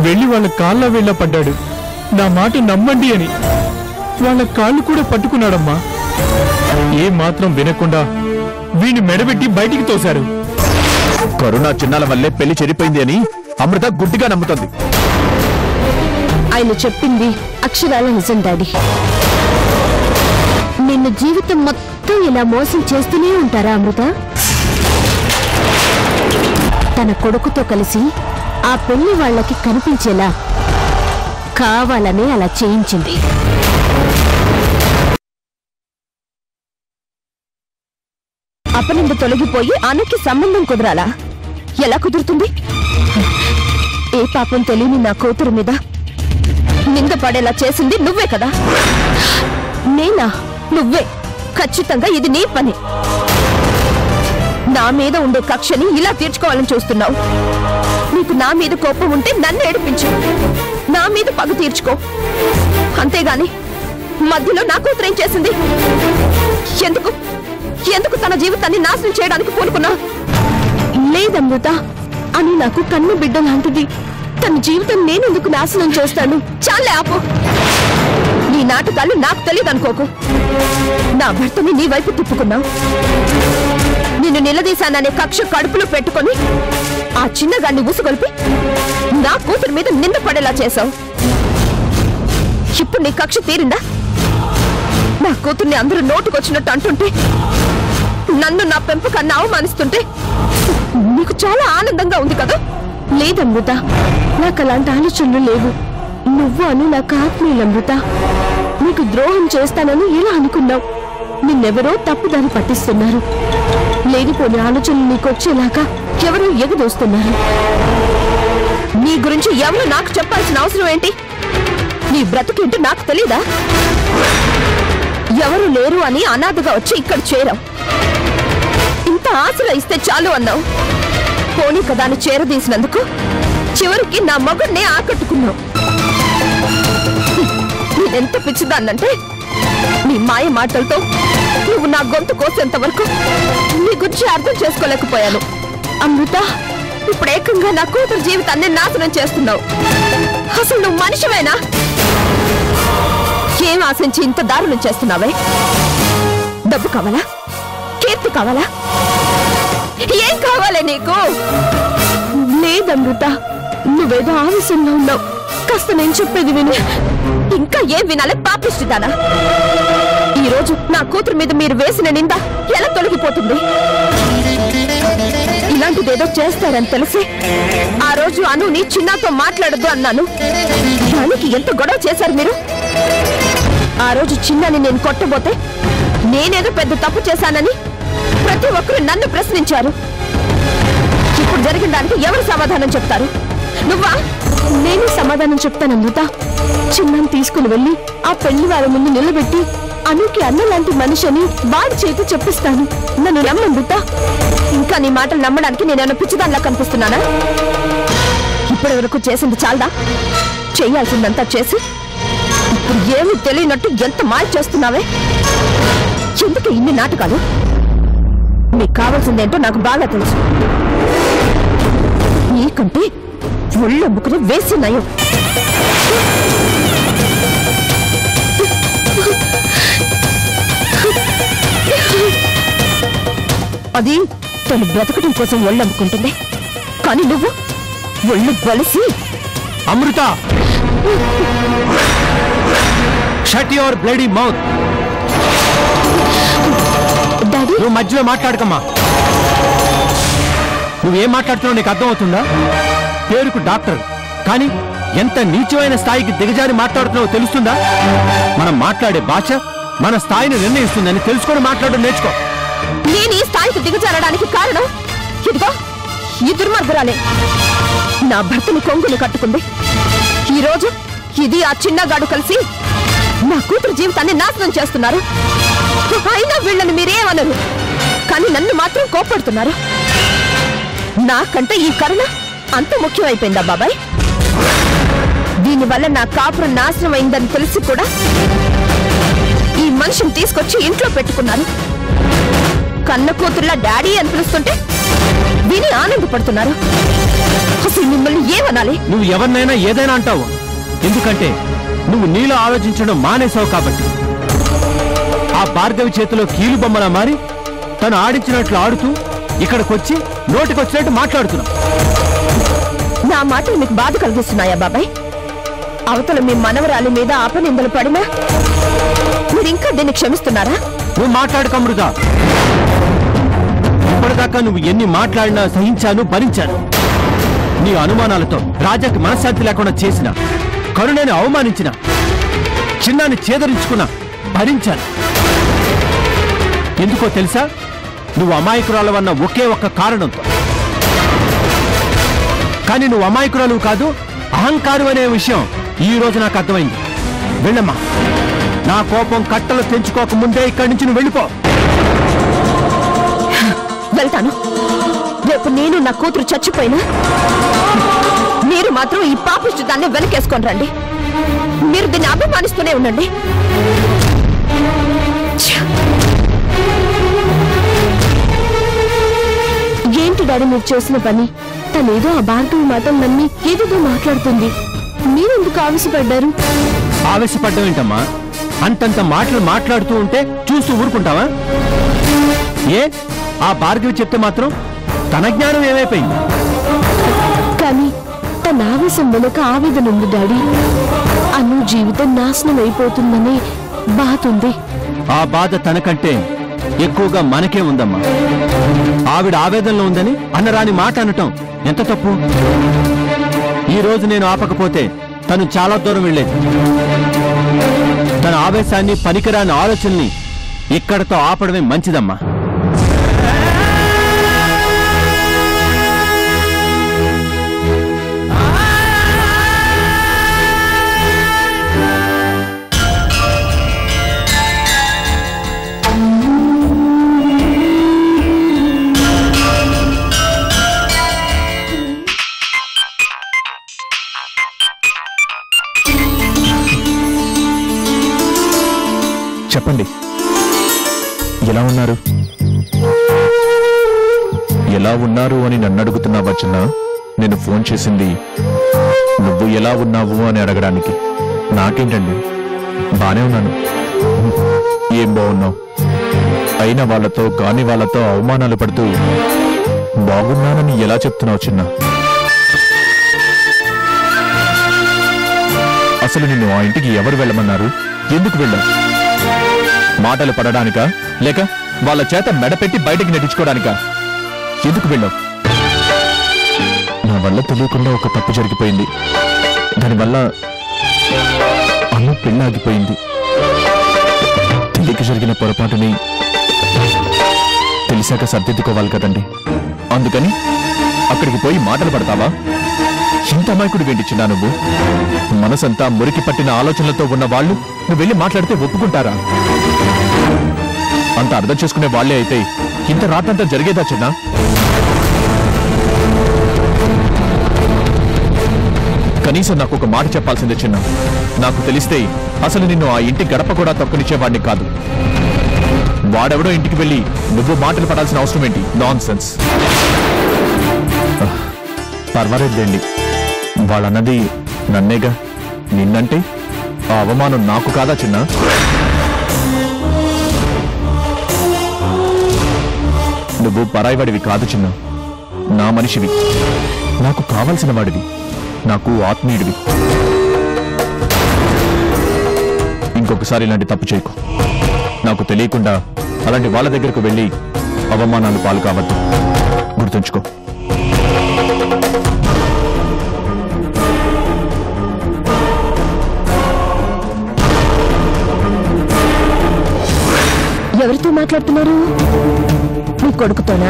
వెళ్ళి వాళ్ళ కాళ్ళ వేళ్ళ పడ్డాడు నా మాట నమ్మండి అని వాళ్ళ కాళ్ళు కూడా పట్టుకున్నాడమ్మా ఏ మాత్రం వినకుండా వీణ్ణి మెడబెట్టి బయటికి తోశారు కరుణ చిన్నాల వల్లే పెళ్లి చెడిపోయింది అని అమృత గుడ్డిగా నమ్ముతుంది ఆయన చెప్పింది అక్షరాల నిజం డాడీ నిన్ను జీవితం మొత్తం ఇలా మోసం చేస్తూనే ఉంటారా అమృత తన కొడుకుతో కలిసి ఆ పెళ్లి వాళ్ళకి కనిపించేలా కావాలనే అలా చేయించింది అపనింద తొలగిపోయి అనుకి సంబంధం కుదరాలా ఎలా కుదురుతుంది ఏ పాపం తెలియని నా కూతురు మీద నింద పడేలా చేసింది నువ్వే కదా నేనా నువ్వే ఖచ్చితంగా ఇది నీ పని నా మీద ఉండే కక్షని ఇలా తీర్చుకోవాలని చూస్తున్నావు నీకు నా మీద కోపం ఉంటే నన్ను ఏడిపించు నా మీద పగ తీర్చుకో అంతేగాని మధ్యలో నా కూతురు ఏం చేసింది ఎందుకు ఎందుకు తన జీవితాన్ని నాశనం చేయడానికి పూనుకున్నా లేదమృత అని నాకు కన్ను బిడ్డ లాంటిది తన జీవితం నేనెందుకు నాశనం చేస్తాను చాలే ఆపు నీ నాటకాలు నాకు తెలియదు అనుకోకు నా భర్తని నీ వైపు తిప్పుకున్నావు నిన్ను నిలదీశాననే కక్ష కడుపులో పెట్టుకొని ఆ చిన్నగాన్ని ఉసుగొల్పి నా కూతురు మీద నింద పడేలా చేశావు ఇప్పుడు నీ కక్ష తీరిందా నా కూతుర్ని అందరూ నోటుకొచ్చినట్టు అంటుంటే నన్ను నా పెంపకాన్ని అవమానిస్తుంటే నీకు చాలా ఆనందంగా ఉంది కదా లేదమృత నాకు అలాంటి ఆలోచనలు లేవు నువ్వు అని నాకు ఆత్మీయులమృత నీకు ద్రోహం చేస్తానని ఇలా అనుకున్నావు నిన్నెవరో తప్పుదారి పట్టిస్తున్నారు లేనిపోని ఆలోచనలు నీకు వచ్చేలాగా ఎవరో ఎగదోస్తున్నారు నీ గురించి ఎవరు నాకు చెప్పాల్సిన అవసరం ఏంటి నీ బ్రతుకేంటో నాకు తెలీదా ఎవరు లేరు అని అనాథగా వచ్చి ఇక్కడ చేరావు ఇంత ఆశలు ఇస్తే చాలు అన్నావు పోనీ కదా అని చేరదీసినందుకు చివరికి నా మగుడిని ఆకట్టుకున్నావు నేనెంత పిచ్చిదాన్నంటే నీ మాయ మాటలతో నువ్వు నా గొంతు కోసేంత వరకు నీ గురించి అర్థం చేసుకోలేకపోయాను అమృత ఇప్పుడు ఏకంగా నా కూతురు జీవితాన్ని నాశనం చేస్తున్నావు అసలు నువ్వు మనిషివేనా ఏం ఆశించి ఇంత దారుణం చేస్తున్నావే డబ్బు కావాలా కీర్తి కావాలా ఏం కావాలి నీకు లేదమృత నువ్వేదో ఆవేశంలో ఉన్నావు కాస్త నేను చెప్పేది విను ఇంకా ఏం వినాలి పాపిస్తుందానా ఈ రోజు నా కూతురు మీద మీరు వేసిన నింద ఎలా తొలగిపోతుంది ఇలాంటిదేదో చేస్తారని తెలిసి ఆ రోజు అనుని చిన్నాతో మాట్లాడద్దు అన్నాను దానికి ఎంత గొడవ చేశారు మీరు ఆ రోజు చిన్నని నేను కొట్టబోతే నేనేదో పెద్ద తప్పు చేశానని ప్రతి ఒక్కరు నన్ను ప్రశ్నించారు ఇప్పుడు జరిగిన దానికి ఎవరు సమాధానం చెప్తారు నువ్వా నేను సమాధానం చెప్తాను అమృత చిన్నని తీసుకుని వెళ్ళి ఆ పెళ్లి వారి ముందు నిలబెట్టి అనుకి అన్న లాంటి మనిషిని వాడి చేతి చెప్పిస్తాను నన్ను నమ్మృత ఇంకా నీ మాటలు నమ్మడానికి నేను పిచ్చిదానిలా కనిపిస్తున్నానా ఇప్పటి వరకు చేసింది చాలదా చేయాల్సిందంతా చేసి ఇప్పుడు ఏమీ తెలియనట్టు ఎంత మాయ చేస్తున్నావే ఎందుకు ఇన్ని నాటకాలు నీకు కావాల్సిందేంటో నాకు బాగా తెలుసు నీకంటే ఒళ్ళొమ్ముకుని వేసి నయం అది తను బ్రతకడం కోసం ఒళ్ళమ్ముకుంటుంది కానీ నువ్వు ఒళ్ళు బలిసి Amrutha shut your bloody mouth daddy నువ్వు మధ్యలో మాట్లాడకమ్మా నువ్వేం మాట్లాడుతున్నావు నీకు అర్థమవుతుందా పేరుకు డాక్టర్ కానీ ఎంత నీచమైన స్థాయికి దిగజారి మాట్లాడుతున్నావో తెలుస్తుందా మనం మాట్లాడే భాష మన స్థాయిని నిర్ణయిస్తుందని తెలుసుకొని మాట్లాడడం నేర్చుకో నేను ఈ స్థాయికి దిగజారడానికి కారణం ఇదిగో ఈ దుర్మార్గురాలే నా భర్తని కొంగుని కట్టుకుంది ఈ రోజు ఇది ఆ చిన్నగాడు కలిసి నా కూతురు జీవితాన్ని నాశనం చేస్తున్నారు అయినా వీళ్ళని మీరేమనరు కానీ నన్ను మాత్రం కోపడుతున్నారు నాకంటే ఈ కరుణ అంత ముఖ్యమైపోయిందా బాబాయ్ దీనివల్ల నా కాపురం నాశనం అయిందని తెలిసి కూడా ఈ మనిషిని తీసుకొచ్చి ఇంట్లో పెట్టుకున్నారు కన్న కూతుర్లా డాడీ అని పిలుస్తుంటే విని ఆనందపడుతున్నారు అసలు మిమ్మల్ని ఏమనాలి నువ్వు ఎవరినైనా ఏదైనా అంటావు ఎందుకంటే నువ్వు నీలో ఆలోచించడం మానేశావు కాబట్టి ఆ భార్గవి చేతిలో కీలు బొమ్మలా మారి తను ఆడించినట్లు ఆడుతూ ఇక్కడికొచ్చి నోటికొచ్చినట్టు మాట్లాడుతున్నావు నా మాటలు మీకు బాధ కలిగిస్తున్నాయా బాబాయ్ అవతల మీ మనవరాలి మీద అపనిందలు పడినా మీరు ఇంకా దీన్ని క్షమిస్తున్నారా నువ్వు మాట్లాడక అమృత ఇప్పటిదాకా నువ్వు ఎన్ని మాట్లాడినా సహించాను భరించాను నీ అనుమానాలతో రాజాకి మనశ్శాంతి లేకుండా చేసిన కరుణని అవమానించిన చిన్నాన్ని చేదరించుకున్న భరించాను ఎందుకో తెలుసా నువ్వు అమాయకురాలవన్న ఒకే ఒక్క కారణంతో కానీ నువ్వు అమాయకురాలు కాదు అహంకారం అనే విషయం ఈ రోజు నాకు అర్థమైంది వెళ్ళమ్మా నా కోపం కట్టలు తెంచుకోక ముందే ఇక్కడి నుంచి నువ్వు వెళ్ళిపో వెళ్తాను రేపు నేను నా కూతురు చచ్చిపోయినా మీరు మాత్రం ఈ పాపిష్టి దాన్ని వెనకేసుకొని రండి మీరు దీన్ని అభిమానిస్తూనే ఉండండి ఛ! ఏంటి డాడీ మీరు చేసిన పని తనేదో ఆ భార్గవి మాటలు నమ్మి ఏదేదో మాట్లాడుతుంది మీరెందుకు ఆవేశపడ్డారు ఆవేశపడ్డం ఏంటమ్మా అంతంత మాటలు మాట్లాడుతూ ఉంటే చూస్తూ ఊరుకుంటావా ఏ ఆ భార్గవి చెప్తే మాత్రం తన జ్ఞానం ఏమైపోయింది కానీ తన ఆవేశం వెనుక ఆవేదన ఉంది డాడీ అను జీవితం నాశనం అయిపోతుందనే బాధ ఉంది ఆ బాధ తనకంటే ఎక్కువగా మనకే ఉందమ్మా ఆవిడ ఆవేదనలో ఉందని అన్నరాని మాట అనటం ఎంత తప్పు ఈ రోజు నేను ఆపకపోతే తను చాలా దూరం వెళ్ళేది తన ఆవేశాన్ని పనికిరాని ఆలోచనల్ని ఇక్కడతో ఆపడమే మంచిదమ్మా చెప్పండి ఎలా ఉన్నారు ఎలా ఉన్నారు అని నన్ను అడుగుతున్నావా చిన్న నేను ఫోన్ చేసింది నువ్వు ఎలా ఉన్నావు అని అడగడానికి నాకేంటండి బానే ఉన్నాను ఏం బాగున్నావు అయిన వాళ్ళతో కాని వాళ్ళతో అవమానాలు పడుతూ బాగున్నానని ఎలా చెప్తున్నావు చిన్న అసలు నిన్ను ఆ ఇంటికి ఎవరు వెళ్ళమన్నారు ఎందుకు వెళ్ళావు మాటలు పడడానికా లేక వాళ్ళ చేత మెడపెట్టి బయటికి నెట్టించుకోవడానికా ఎందుకు వెళ్ళావు నా వల్ల తెలియకుండా ఒక తప్పు జరిగిపోయింది దానివల్ల అన్ను పెళ్ళి ఆగిపోయింది తెలియక జరిగిన పొరపాటుని తెలిసాక సర్దిద్దుకోవాలి కదండి అందుకని అక్కడికి పోయి మాటలు పడతావా ఇంత అమాయకుడు వేంటిచ్చినా నువ్వు మనసంతా మురికి పట్టిన ఆలోచనలతో ఉన్న వాళ్ళు నువ్వు వెళ్ళి మాట్లాడితే ఒప్పుకుంటారా అంత అర్థం చేసుకునే వాళ్ళే అయితే ఇంత రాత్రంతా జరిగేదా చిన్న కనీసం నాకు ఒక మాట చెప్పాల్సిందే చిన్న నాకు తెలిస్తే అసలు నిన్ను ఆ ఇంటి గడప కూడా తొక్కనిచ్చేవాడిని కాదు వాడెవడో ఇంటికి వెళ్ళి నువ్వు మాటలు పడాల్సిన అవసరం ఏంటి నాన్ సెన్స్ పర్వాలేదులేండి వాళ్ళన్నది నన్నేగా నిన్నంటే ఆ అవమానం నాకు కాదా చిన్న నువ్వు పరాయివాడివి కాదు చిన్న నా మనిషివి నాకు కావలసిన వాడివి నాకు ఆత్మీయుడివి ఇంకొకసారి ఇలాంటి తప్పు చేయకు నాకు తెలియకుండా అలాంటి వాళ్ళ దగ్గరకు వెళ్ళి అవమానాలు పాలు కావద్దు గుర్తుంచుకో ఎవరితో మాట్లాడుతున్నారు మీ కొడుకుతోనా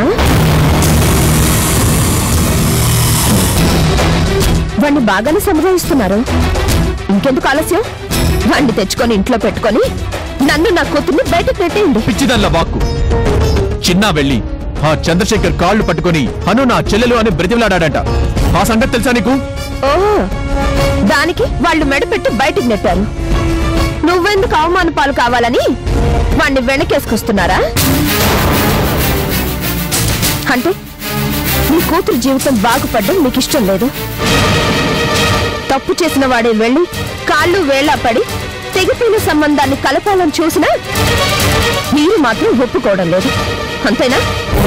వాణ్ణి బాగానే సంగ్రహిస్తున్నారు ఇంకెందుకు ఆలస్యం వాణ్ణి తెచ్చుకొని ఇంట్లో పెట్టుకొని నన్ను నా కూతుర్ని బయటకు నెట్టేయండి పిచ్చిదల్ల వాక్కు చిన్న వెళ్ళి ఆ చంద్రశేఖర్ కాళ్ళు పట్టుకొని అను నా చెల్లెలు అని బ్రతిమలాడాడట ఆ సంగతి తెలుసా నీకు ఓ దానికి వాళ్ళు మెడపెట్టి బయటికి నెట్టారు నువ్వెందుకు అవమాన పాలు కావాలని వాణ్ణి వెనకేసుకొస్తున్నారా అంటే మీ కూతురు జీవితం బాగుపడడం మీకు ఇష్టం లేదు తప్పు చేసిన వాడే వెళ్ళి కాళ్ళు వేళ్ళ పడి తెగిపోయిన సంబంధాన్ని కలపాలని చూసినా మీరు మాత్రం ఒప్పుకోవడం లేదు అంతేనా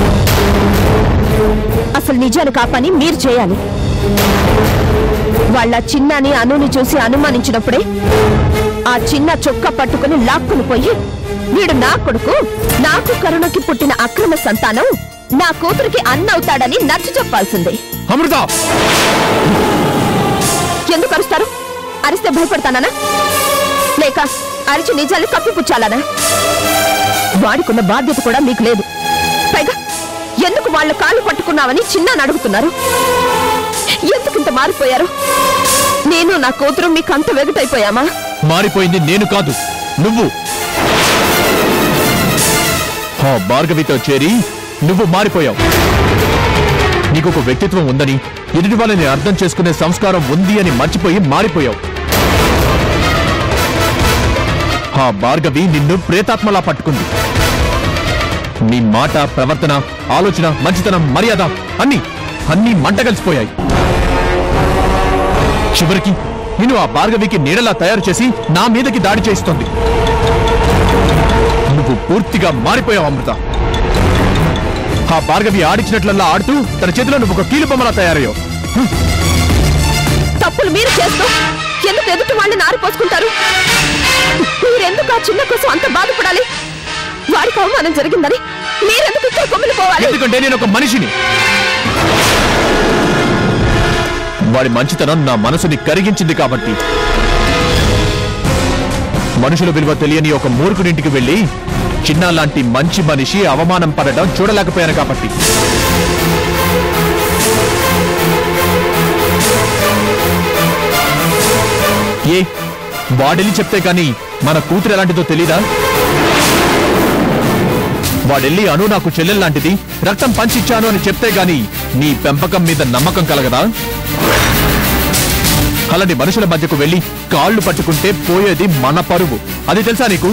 అసలు నిజాన్ని కాపని మీరు చేయాలి వాళ్ళ చిన్నాని అనుని చూసి అనుమానించినప్పుడే ఆ చిన్న చొక్క పట్టుకుని లాక్కుని పోయి వీడు నా కొడుకు నాకు కరుణకి పుట్టిన అక్రమ సంతానం నా కూతురికి అన్నవుతాడని నచ్చ చెప్పాల్సిందే అమృత ఎందుకు అరుస్తారు అరిస్తే భయపడతానా లేక అరిచి నిజాన్ని కప్పిపుచ్చాలనా వాడికున్న బాధ్యత కూడా మీకు లేదు పైగా ఎందుకు వాళ్ళ కాళ్ళు పట్టుకున్నావని చిన్న అడుగుతున్నారు ఎందుకు ఇంత మారిపోయారు నేను నా కూతురు మీకు అంత వెగటైపోయామా మారిపోయింది నేను కాదు నువ్వు ఆ భార్గవితో చేరి నువ్వు మారిపోయావు నీకు ఒక వ్యక్తిత్వం ఉందని ఎదుటి వాళ్ళని అర్థం చేసుకునే సంస్కారం ఉంది అని మర్చిపోయి మారిపోయావు ఆ భార్గవి నిన్ను ప్రేతాత్మలా పట్టుకుంది నీ మాట ప్రవర్తన ఆలోచన మంచితనం మర్యాద అన్ని అన్ని మంట కలిసిపోయాయి చివరికి నిన్ను ఆ భార్గవికి నీడలా తయారు చేసి నా మీదకి దాడి చేయిస్తోంది నువ్వు పూర్తిగా మారిపోయావు అమృత ఆ భార్గవి ఆడించినట్లల్లా ఆడుతూ తన చేతిలో నువ్వు ఒక కీలుబొమ్మలా తయారయ్యావు తప్పులు మీరు చేస్తూ ఎందుకు ఎదుటి వాళ్ళని ఆరిపోసుకుంటారు మీరెందుకు ఆ చిన్న కోసం అంత బాధపడాలి వాడికి అవమానం జరిగిందని మీరెందుకు ఇక్కడ కొమ్మిలి పోవాలి ఎందుకంటే నేను ఒక మనిషిని వాడి మంచితనం నా మనసుని కరిగించింది కాబట్టి మనుషుల విలువ తెలియని ఒక మూర్ఖుడింటికి వెళ్ళి చిన్న లాంటి మంచి మనిషి అవమానం పడడం చూడలేకపోయాను కాబట్టి ఏ వాడెళ్ళి చెప్తే కానీ మన కూతురు ఎలాంటిదో తెలీదా వాడెళ్ళి అను నాకు చెల్లెల్ లాంటిది రక్తం పంచిచ్చాను అని చెప్తే గాని నీ పెంపకం మీద నమ్మకం కలగదా అలాంటి మనుషుల మధ్యకు వెళ్ళి కాళ్ళు పట్టుకుంటే పోయేది మన పరువు అది తెలుసా నీకు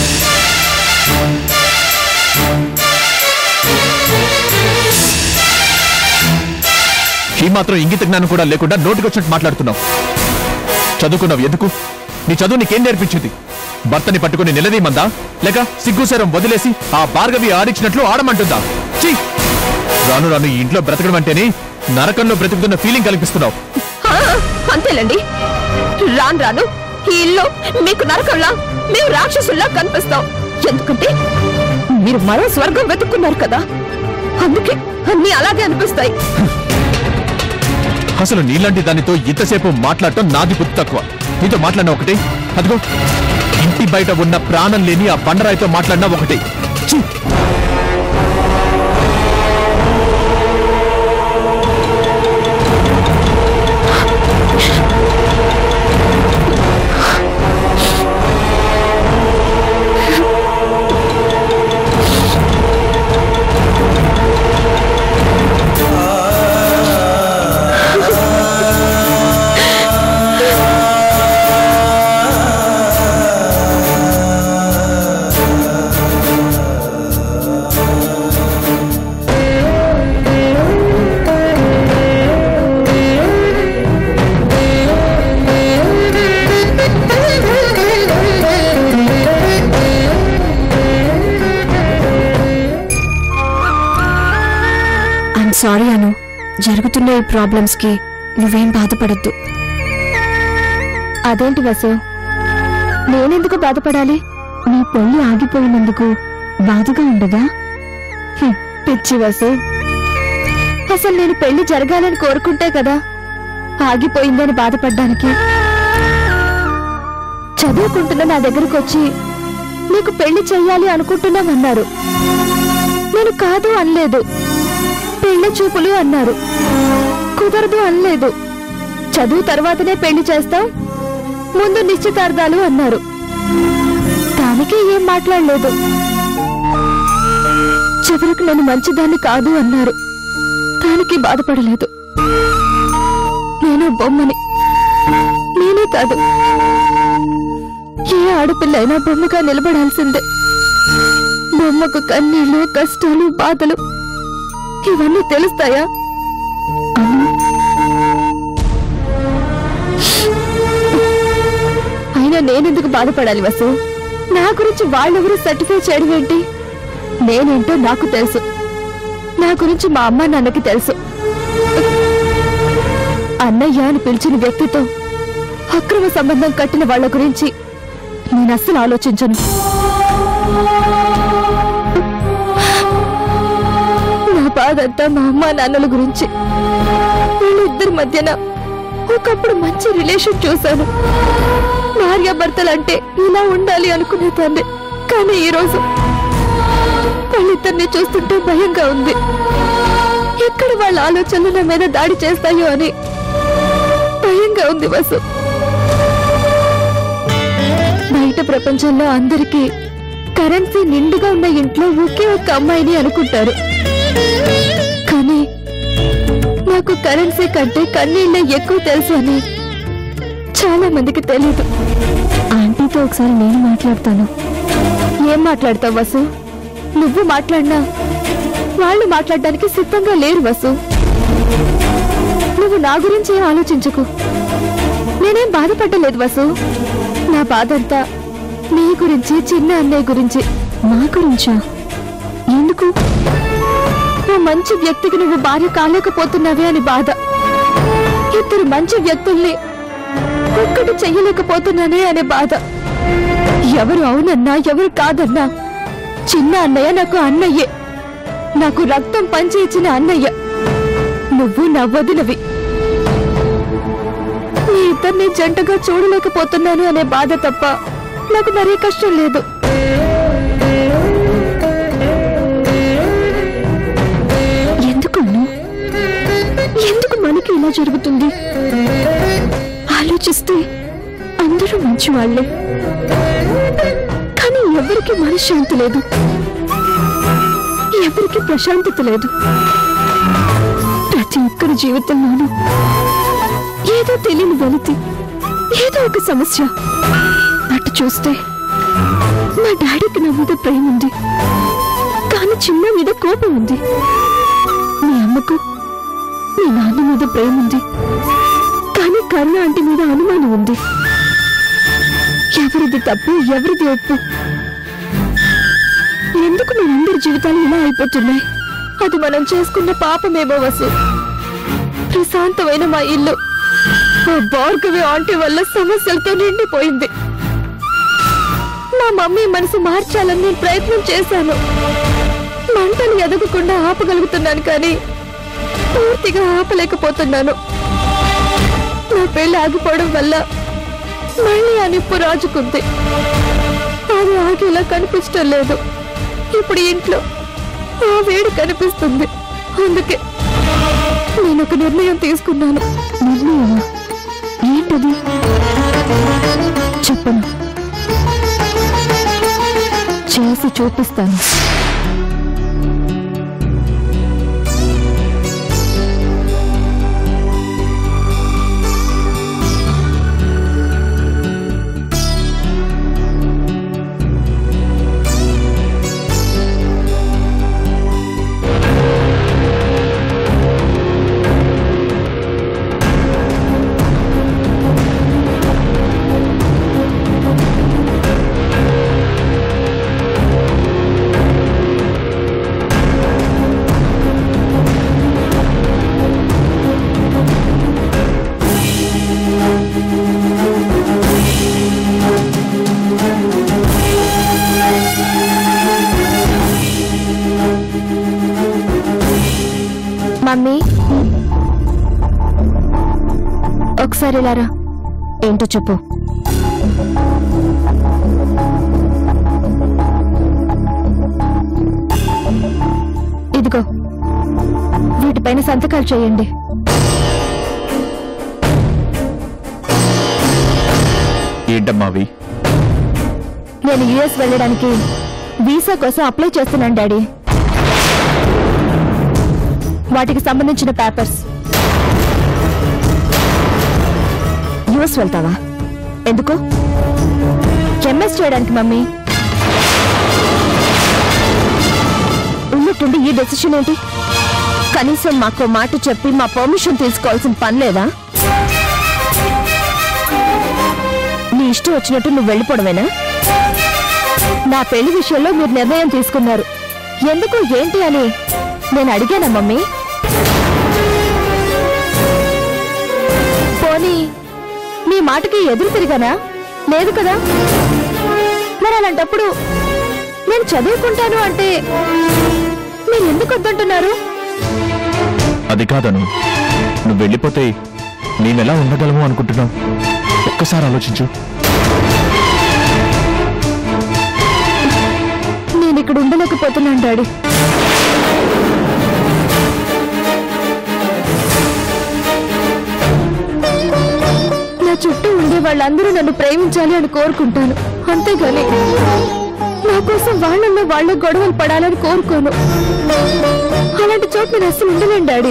ఈ మాత్రం ఇంగిత జ్ఞానం కూడా లేకుండా నోటికొచ్చినట్టు మాట్లాడుతున్నావు చదువుకున్నావు ఎందుకు నీ చదువు నీకేం నేర్పించింది భర్తని పట్టుకుని నిలదీమందా లేక సిగ్గుసరం వదిలేసి ఆ భార్గవి ఆడించినట్లు ఆడమంటుందా ఛీ! రాను రాను ఈ ఇంట్లో బ్రతకడం అంటేనే నరకంలో బ్రతుకుతున్న ఫీలింగ్ కల్పిస్తున్నావు ఆ, అంతేలేండి రాను రాను ఈ ఇల్లు మీకు నరకంలా మేము రాక్షసుల్లా కనిపిస్తాం ఎందుకంటే మీరు మరో స్వర్గం వెతుక్కున్నారు కదా అందుకే అన్ని అలాగే అనిపిస్తాయి అసలు నీలాంటి దానితో ఇంతసేపు మాట్లాడటం నాది బుద్ధి తక్కువ నీతో మాట్లాడిన ఒకటి అదిగో ఇంటి బయట ఉన్న ప్రాణం లేని ఆ బండరాయితో మాట్లాడినా ఒకటి ఛీ! ఐఎమ్ సారీ అను జరుగుతున్న ఈ ప్రాబ్లమ్స్ కి నువ్వేం బాధపడద్దు అదేంటి వసు నేనెందుకు బాధపడాలి నీ పెళ్లి ఆగిపోయినందుకు బాధగా ఉండదా హ్మ్, పిచ్చి వసు అసలు నేను పెళ్లి జరగాలని కోరుకుంటే కదా ఆగిపోయిందని బాధపడ్డానికి చదువుకుంటున్న నా దగ్గరకు వచ్చి నీకు పెళ్లి చెయ్యాలి అనుకుంటున్నామన్నారు నేను కాదు అనలేదు పెళ్లి చూపులు అన్నారు కుదరదు అనలేదు చదువు తర్వాతనే పెళ్లి చేస్తాం ముందు నిశ్చితార్థాలు అన్నారు దానికి ఏం మాట్లాడలేదు చివరకు నేను మంచిదాన్ని కాదు అన్నారు దానికి బాధపడలేదు నేను బొమ్మని నేనే కాదు ఏ ఆడపిల్లైనా బొమ్మగా నిలబడాల్సిందే బొమ్మకు కన్నీళ్లు కష్టాలు బాధలు ఇవన్నీ తెలుస్తాయా అయినా నేనెందుకు బాధపడాలి వసు నా గురించి వాళ్ళెవరూ సర్టిఫై చేయడం ఏంటి నేనేంటో నాకు తెలుసు నా గురించి మా అమ్మ నాన్నకి తెలుసు అన్నయ్య అని పిలిచిన వ్యక్తితో అక్రమ సంబంధం కట్టిన వాళ్ళ గురించి నేను అస్సలు ఆలోచించను నా బాధంతా మా అమ్మ నాన్నల గురించి వీళ్ళిద్దరి మధ్యన ఒకప్పుడు మంచి రిలేషన్ చూశాను భార్యాభర్తలంటే ఇలా ఉండాలి అనుకునేదాన్ని కానీ ఈ రోజు వాళ్ళిద్దరిని చూస్తుంటే భయంగా ఉంది ఎక్కడ వాళ్ళ ఆలోచనలు నా మీద దాడి చేస్తాయో అని భయంగా ఉంది వసు బయట ప్రపంచంలో అందరికీ కరెన్సీ నిండుగా ఉన్న ఇంట్లో ఒకే ఒక్క అమ్మాయిని అనుకుంటారు కానీ నాకు కరెన్సీ కంటే కన్నీళ్ళే ఎక్కువ తెలుసు అని చాలా మందికి తెలియదు ఆంటీతో ఒకసారి నేను మాట్లాడతాను ఏం మాట్లాడతావు వసు నువ్వు మాట్లాడినా వాళ్ళు మాట్లాడడానికి సిద్ధంగా లేరు వసు నువ్వు నా గురించి ఏం ఆలోచించకు నేనేం బాధపడలేదు వసు నా బాధంతా నీ గురించి చిన్న అన్నయ్య గురించి నా గురించా ఎందుకు ఓ మంచి వ్యక్తికి నువ్వు భార్య కాలేకపోతున్నావే అని బాధ ఇద్దరు మంచి వ్యక్తుల్ని ఒక్కటి చెయ్యలేకపోతున్నానే అనే బాధ ఎవరు అవునన్నా ఎవరు కాదన్నా చిన్న అన్నయ్య నాకు అన్నయ్యే నాకు రక్తం పంచి ఇచ్చిన అన్నయ్య నువ్వు నా వదినవి మీ ఇద్దరిని జంటగా చూడలేకపోతున్నాను అనే బాధ తప్ప నాకు మరే కష్టం లేదు ఎందుకు అను? ఎందుకు మనకి ఇలా జరుగుతుంది ఆలోచిస్తే అందరూ మంచి వాళ్ళే కానీ ఎవరికి మనశ్శాంతి లేదు ఎవరికి ప్రశాంతత లేదు ప్రతి ఒక్కరి జీవితంలోనూ ఏదో తెలియని వెలితి ఏదో ఒక సమస్య అటు చూస్తే మా డాడీకి నా మీద ప్రేమ ఉంది కానీ చిన్న మీద కోపం ఉంది మీ అమ్మకు మీ నాన్న మీద ప్రేమ ఉంది కానీ కరుణ ఆంటీ మీద అనుమానం ఉంది ఎవరిది తప్పు ఎవరిది ఒప్పు ఎందుకు మనందరి జీవితాలు ఇలా అయిపోతున్నాయి అది మనం చేసుకున్న పాపమేమో వసు ప్రశాంతమైన మా ఇల్లు ఆ భార్గవి ఆంటీ వల్ల సమస్యలతో నిండిపోయింది మా మమ్మీ మనసు మార్చాలని నేను ప్రయత్నం చేశాను మంటలు ఎదగకుండా ఆపగలుగుతున్నాను కానీ పూర్తిగా ఆపలేకపోతున్నాను నా పెళ్లి ఆగిపోవడం వల్ల మళ్ళీ ఆ నిప్పు రాజుకుంది అది ఆగేలా కనిపించడం లేదు ఇప్పుడు ఇంట్లో ఆ వేడి కనిపిస్తుంది అందుకే నేను ఒక నిర్ణయం తీసుకున్నాను నిర్ణయమా ఏంటది చెప్పను చేసి చూపిస్తాను మమ్మీ ఒకసారి ఇలా రా ఏంటో చెప్పు ఇదిగో వీటిపైన సంతకాలు చేయండి ఏంటమ్మా అవి నేను యుఎస్ వెళ్ళడానికి వీసా కోసం అప్లై చేస్తున్నాను డాడీ వాటికి సంబంధించిన పేపర్స్ యుఎస్ వెళ్తావా ఎందుకు ఎంఎస్ చేయడానికి మమ్మీ ఉన్నట్టుండి ఈ డెసిషన్ ఏంటి కనీసం మాకు మాట చెప్పి మా పర్మిషన్ తీసుకోవాల్సిన పని లేదా నీ ఇష్టం ఇష్టం వచ్చినట్టు నువ్వు వెళ్ళిపోవడమేనా నా పెళ్లి విషయంలో మీరు నిర్ణయం తీసుకున్నారు ఎందుకు ఏంటి అని నేను అడిగానా మమ్మీ పోనీ మీ మాటకి ఎదురు తిరిగానా లేదు కదా మరి అలాంటప్పుడు నేను చదువుకుంటాను అంటే మీరు ఎందుకు వద్దంటున్నారు అది కాదను నువ్వు వెళ్ళిపోతే నేనెలా ఉండగలము అనుకుంటున్నావు ఒక్కసారి ఆలోచించు నేను ఇక్కడ ఉండలేకపోతున్నాను డాడీ నా చుట్టూ ఉండే వాళ్ళందరూ నన్ను ప్రేమించాలి అని కోరుకుంటాను అంతేగాని నా కోసం వాళ్ళల్లో వాళ్ళ గొడవలు పడాలని కోరుకోను అలాంటి చోట నేను అస్సలు ఉండలేను డాడీ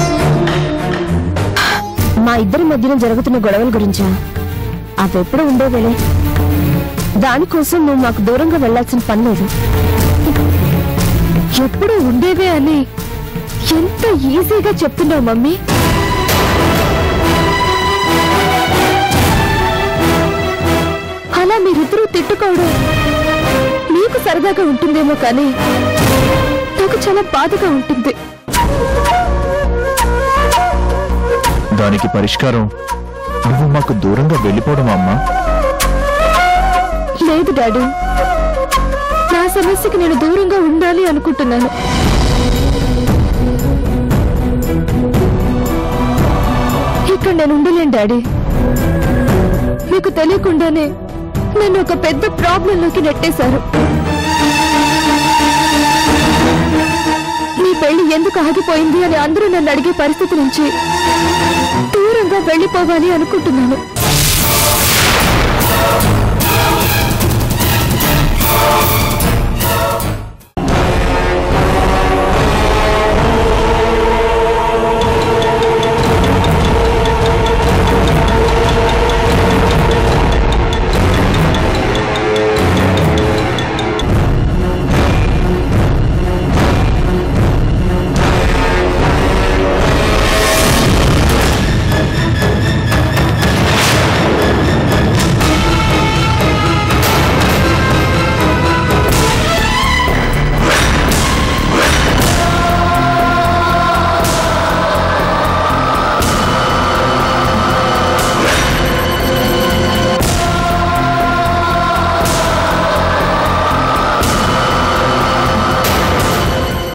మా ఇద్దరి మధ్యన జరుగుతున్న గొడవల గురించా అవెప్పుడు ఉండేవేలే దానికోసం నువ్వు మాకు దూరంగా వెళ్లాల్సిన పని లేదు ఎప్పుడు ఉండేవే అని ఎంత ఈజీగా చెప్తున్నావు మమ్మీ అలా మీరిద్దరూ తిట్టుకోవడం నీకు సరదాగా ఉంటుందేమో కానీ నాకు చాలా బాధగా ఉంటుంది దానికి పరిష్కారం నువ్వు మాకు దూరంగా వెళ్ళిపోవడం అమ్మా లేదు డాడీ నా సమస్యకి నేను దూరంగా ఉండాలి అనుకుంటున్నాను ఇక్కడ నేను ఉండలేను డాడీ మీకు తెలియకుండానే నన్ను ఒక పెద్ద ప్రాబ్లంలోకి నెట్టేశారు మీ పెళ్లి ఎందుకు ఆగిపోయింది అని అందరూ నన్ను అడిగే పరిస్థితి నుంచి దూరంగా వెళ్ళిపోవాలి అనుకుంటున్నాను